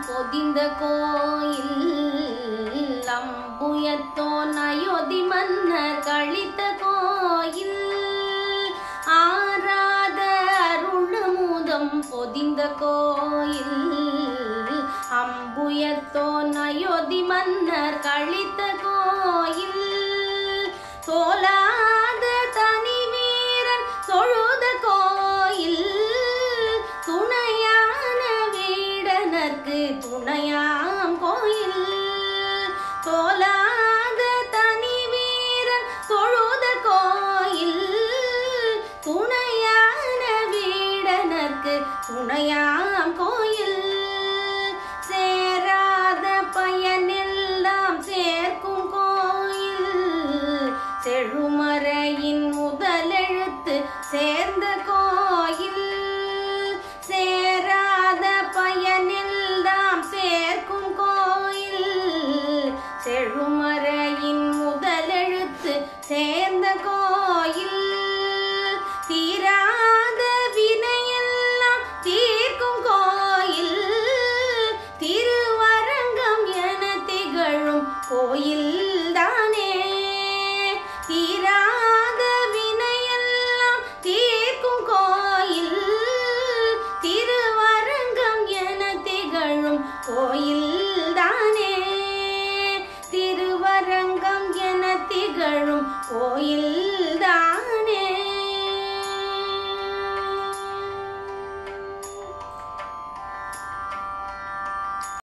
பொதிந்த கோயில் அம்புயத்தோன் அயோத்தி மன்னர் கழித்த கோயில் ஆராத அருளமுதம் பொதிந்த கோயில் அம்புயத்தோன் அயோத்தி மன்னர் கழித்த கோயில் தோலாத தனி வீரன் தொழுத கோயில் துணையான வீடனர்க்கு துணையாம் கோயில் தோலாத தனி வீரன் தொழுத கோயில் துணையான வீடனர்க்கு துணையாம் கோயில் சேராத பயனெல்லாம் சேர்க்கும் கோயில் செழுமறையின் முதலெழுத்து சேர்ந்த கோயில் சேராத பயனெல்லாம் சேர்க்கும் கோயில் செழுமறையின் முதலெழுத்து சேர்ந்த கோயில் தீராத வினையெல்லாம் தீர்க்கும் கோயில் திருவரங்கம் என திகழும் கோயில் தானே